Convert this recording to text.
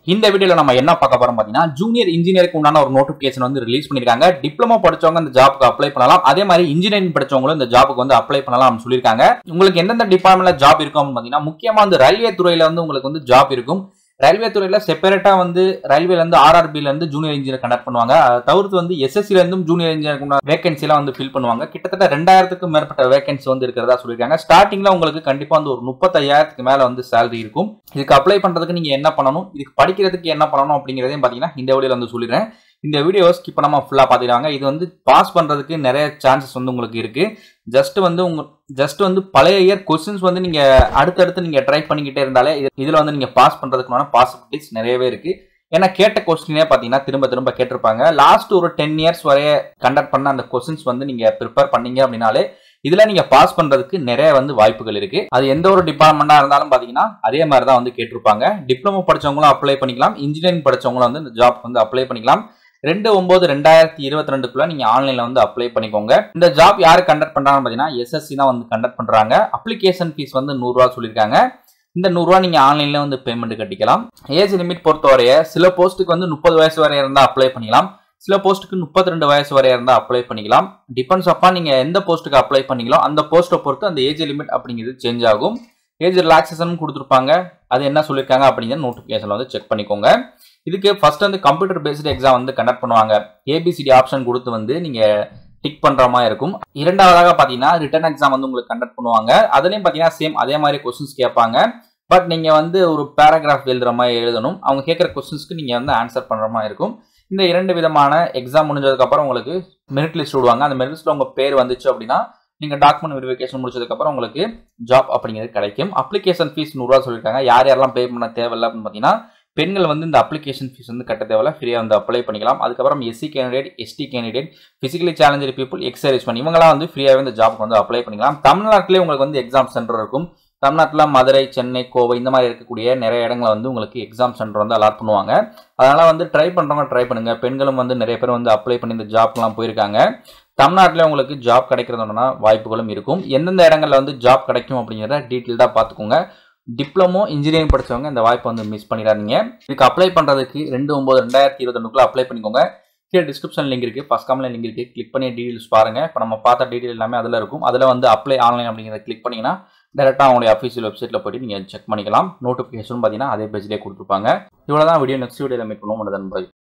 இந்த வீடியோல நம்ம என்ன பார்க்க போறோம் பாத்தீங்கன்னா ஜூனியர் இன்ஜினியருக்கு உண்டான ஒரு நோட்டிபிகேஷன் வந்து ரிலீஸ் பண்ணிருக்காங்க டிப்ளமோ படிச்சவங்க இந்த ஜாப்க்கு அப்ளை பண்ணலாம் அதே மாதிரி இன்ஜினியரிங் படிச்சவங்களும் இந்த ஜாபுக்கு வந்து அப்ளை பண்ணலாம் சொல்லியிருக்காங்க உங்களுக்கு எந்தெந்த டிபார்ட்மெண்ட்ல ஜாப் இருக்கும் அப்படின்னு பாத்தீங்கன்னா முக்கியமா வந்து ரயில்வே துறையில வந்து உங்களுக்கு வந்து ஜாப் இருக்கும் ரயில்வே துறையில செப்பரேட்டா வந்து ரயில்வேல இருந்து ஆர்ஆர்பில இருந்து ஜூனியர் இன்ஜினியர் கண்டக்ட் பண்ணுவாங்க அதை தவிர்த்து வந்து எஸ்எஸ்சில இருந்தும் ஜூனியர் இன்ஜினியர் வேகன்சி எல்லாம் வந்து ஃபில் பண்ணுவாங்க கிட்டத்தட்ட ரெண்டாயிரத்துக்கும் மேற்பட்ட வேகன்சி வந்து இருக்கிறதா சொல்லியிருக்காங்க ஸ்டார்டிங்ல உங்களுக்கு கண்டிப்பா வந்து ஒரு முப்பத்தையாயிரத்துக்கு மேல வந்து சேலரி இருக்கும் இதுக்கு அப்ளை பண்றதுக்கு நீங்க என்ன பண்ணணும் இதுக்கு படிக்கிறதுக்கு என்ன பண்ணணும் அப்படிங்கறதையும் பாத்தீங்கன்னா இந்த வீடியோல வந்து சொல்லிடுறேன் இந்த வீடியோ ஸ்கிப் பண்ணாம ஃபுல்லா பாத்துக்கிறாங்க இது வந்து பாஸ் பண்றதுக்கு நிறைய சான்சஸ் வந்து உங்களுக்கு இருக்கு ஜஸ்ட் வந்து உங்க ஜஸ்ட் வந்து பழைய இயர் கொஸ்டின்ஸ் வந்து நீங்க அடுத்தடுத்து நீங்க ட்ரை பண்ணிக்கிட்டே இருந்தாலே இது- இதுல வந்து நீங்க பாஸ் பண்றதுக்கான பாசிபிலிட்டிஸ் நிறையவே இருக்கு ஏன்னா கேட்ட கொஸ்டினே பார்த்தீங்கன்னா திரும்ப திரும்ப கேட்டிருப்பாங்க லாஸ்ட் ஒரு டென் இயர்ஸ் வரைய கண்டக்ட் பண்ண அந்த கொஸ்டின்ஸ் வந்து நீங்க ப்ரிப்பேர் பண்ணீங்க அப்படின்னாலே இதுல நீங்க பாஸ் பண்றதுக்கு நிறைய வந்து வாய்ப்புகள் இருக்கு அது எந்த ஒரு டிபார்ட்மெண்டா இருந்தாலும் பாத்தீங்கன்னா அதே மாதிரி தான் வந்து கேட்டிருப்பாங்க டிப்ளமோ படிச்சவங்களும் அப்ளை பண்ணிக்கலாம் இன்ஜினியரிங் படிச்சவங்களும் வந்து இந்த ஜாப் வந்து அப்ளை பண்ணிக்கலாம் ரெண்டு ஒன்பது ரெண்டாயிரத்தி இருபத்தி ரெண்டுக்குள்ள நீங்க ஆன்லைன்ல வந்து அப்ளை பண்ணிக்கோங்க இந்த ஜாப் யாரு கண்டக்ட் பண்றாங்கன்னு பாத்தீங்கன்னா எஸ்எஸ்சி தான் வந்து கண்டக்ட் பண்றாங்க அப்ளிகேஷன் ஃபீஸ் வந்து நூறுரூவா சொல்லியிருக்காங்க இந்த நூறுரூவா நீங்க ஆன்லைன்ல வந்து பேமெண்ட் கட்டிக்கலாம் ஏஜ் லிமிட் பொறுத்தவரைய சில போஸ்ட்டுக்கு வந்து முப்பது வயசு வரை இருந்தா அப்ளை பண்ணிக்கலாம் சில போஸ்ட்டுக்கு முப்பத்தி ரெண்டு வயசு வரை இருந்தா அப்ளை பண்ணிக்கலாம் டிபெண்ட்ஸ் அப்பா நீங்க எந்த போஸ்ட்டுக்கு அப்ளை பண்ணீங்களோ அந்த போஸ்ட்டை பொறுத்து அந்த ஏஜ் லிமிட் அப்படிங்கிறது சேஞ்ச் ஆகும் ஏஜ் ரிலாக்ஸேஷன் கொடுத்துருப்பாங்க அது என்ன சொல்லியிருக்காங்க அப்படிங்கிற நோட்டிஃபிகேஷன்ல வந்து செக் பண்ணிக்கோங்க இதுக்கு ஃபர்ஸ்ட் வந்து கம்ப்யூட்டர் பேஸ்டு எக்ஸாம் வந்து கண்டக்ட் பண்ணுவாங்க ஏபிசிடி ஆப்ஷன் கொடுத்து வந்து நீங்க டிக் பண்ற மாதிரி இருக்கும் இரண்டாவதாக பாத்தீங்கன்னா ரிட்டன் எக்ஸாம் வந்து உங்களுக்கு கண்டக்ட் பண்ணுவாங்க அதுலயும் பாத்தீங்கன்னா சேம் அதே மாதிரி கொஸ்டின்ஸ் கேட்பாங்க பட் நீங்க வந்து ஒரு பேராகிராஃப் எழுதுற மாதிரி எழுதணும் அவங்க கேட்குற கொஸ்டின்ஸ்க்கு நீங்க வந்து ஆன்சர் பண்ற மாதிரி இருக்கும் இந்த இரண்டு விதமான எக்ஸாம் முடிஞ்சதுக்கு அப்புறம் உங்களுக்கு மெரிட் லிஸ்ட் விடுவாங்க அந்த மெரிட் லிஸ்ட்ல உங்க பேர் வந்துச்சு அப்படின்னா நீங்க டாக்குமெண்ட் வெரிஃபிகேஷன் முடிச்சதுக்கு அப்புறம் உங்களுக்கு ஜாப் அப்படிங்கிறது கிடைக்கும் அப்ளிகேஷன் ஃபீஸ் நூறுரூவா சொல்லியிருக்காங்க யார் யாரெல்லாம் பே பண்ண தேவையில்ல அப்படின்னு பார்த்தீங்கன்னா பெண்கள் வந்து இந்த அப்ளிகேஷன் ஃபீஸ் வந்து கட்ட தேவையில்ல ஃப்ரீயாக வந்து அப்ளை பண்ணிக்கலாம் அதுக்கப்புறம் SC candidate ST candidate physically challenger people ex service பண்ணி இவங்களாம் வந்து ஃப்ரீயாகவே இந்த ஜாப்க்கு வந்து அப்ளை பண்ணிக்கலாம் தமிழ்நாட்டிலே உங்களுக்கு வந்து எக்ஸாம் சென்டர் இருக்கும் தமிழ்நாட்டில் மதுரை சென்னை கோவை இந்த மாதிரி இருக்கக்கூடிய நிறைய இடங்களை வந்து உங்களுக்கு எக்ஸாம் சென்டர் வந்து அலாட் பண்ணுவாங்க அதனால வந்து ட்ரை பண்ணுறவங்க ட்ரை பண்ணுங்க பெண்களும் வந்து நிறைய பேர் வந்து அப்ளை பண்ணி இந்த ஜாப்லாம் போயிருக்காங்க தமிழ்நாட்டில் உங்களுக்கு ஜாப் கிடைக்கிறதுனா வாய்ப்புகளும் இருக்கும் எந்தெந்த இடங்கள்ல வந்து ஜாப் கிடைக்கும் அப்படிங்கிறத டீட்டெயில்டாக பார்த்துக்கோங்க டிப்ளமோ இன்ஜினியரிங் படிச்சவங்க இந்த வாய்ப்பை வந்து மிஸ் பண்ணிடாதீங்க இதுக்கு அப்ளை பண்ணுறதுக்கு ரெண்டு ஒம்பது ரெண்டாயிரத்தி இருபத்தொன்னுக்குள்ள அப்ளை பண்ணிக்கோங்க கீழே டிஸ்கிரிப்ஷன் லிங்க் இருக்குது ஃபஸ்ட் காமில் லிங்க் இருக்குது கிளிக் பண்ணி டீடைல்ஸ் பாருங்கள் இப்போ நம்ம பார்த்த டீடைல் எல்லாமே அதில் இருக்கும் அதில் வந்து அப்ளை ஆன்லைன் அப்படிங்கிறத கிளிக் பண்ணிங்கன்னா டேரெக்டாக அவங்களுடைய அஃபீஷியல் வெப்சைட்டில் போயிட்டு நீங்கள் செக் பண்ணிக்கலாம் நோட்டிஃபிகேஷன் பார்த்தீங்கன்னா அதே பேஜ்லேயே கொடுத்துருப்பாங்க இவ்வளோ தான் வீடியோ நெக்ஸ்ட் வீடியோவில் மீட் பண்ணுவோம் நண்பர்கள்